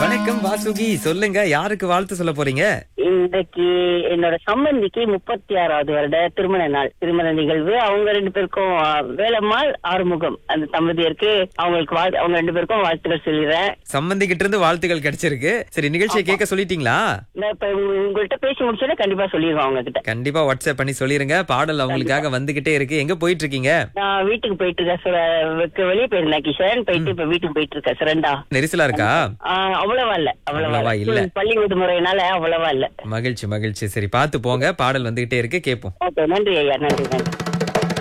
வணக்கம் வாசுகி சொல்லுங்க யாருக்கு வாழ்த்து சொல்ல போறீங்க இன்றைக்கு என்னோட சம்பந்திக்கு முப்பத்தி ஆறாவது வருட திருமண நாள் திருமண நிகழ்வு அவங்க ரெண்டு பேருக்கும் ஆ, வேலம்மாள் ஆறுமுகம் அந்த தம்பதியருக்கு அவங்களுக்கு வாழ்- அவங்க ரெண்டு பேருக்கும் வாழ்த்துக்கள் சொல்லிடுறேன் சம்பந்தி கிட்ட இருந்து வாழ்த்துக்கள் கிடைச்சிருக்கு சரி நிகழ்ச்சியை கேட்க சொல்லிட்டீங்களா நான் இப்ப உங்க- உங்கள்ட்ட பேசி முடிச்சோட கண்டிப்பா சொல்லிடுவேன் அவங்க கிட்ட கண்டிப்பா வாட்ஸ்அப் பண்ணி சொல்லிருங்க பாடல் அவங்களுக்காக வந்துகிட்டே இருக்கு எங்க போயிட்டு இருக்கீங்க நான் வீட்டுக்கு போயிட்டு இருக்கேன் சுர- வெளியே போயிருந்தேன் கிஷன் போயிட்டு இப்ப வீட்டுக்கு போயிட்டு இருக்கேன் சுரண்டா நெரிசலா இருக்கா ஆ, அவ்வளவா இல்ல அவ்வளவா அவ்வளவா இல்ல. இல்ல பள்ளி விடுமுறையினால அவ்வளவா இல்ல மகிழ்ச்சி மகிழ்ச்சி சரி பார்த்து போங்க பாடல் வந்துகிட்டே இருக்கு கேட்போம் ஓகே நன்றி ஐயா நன்றி நன்றி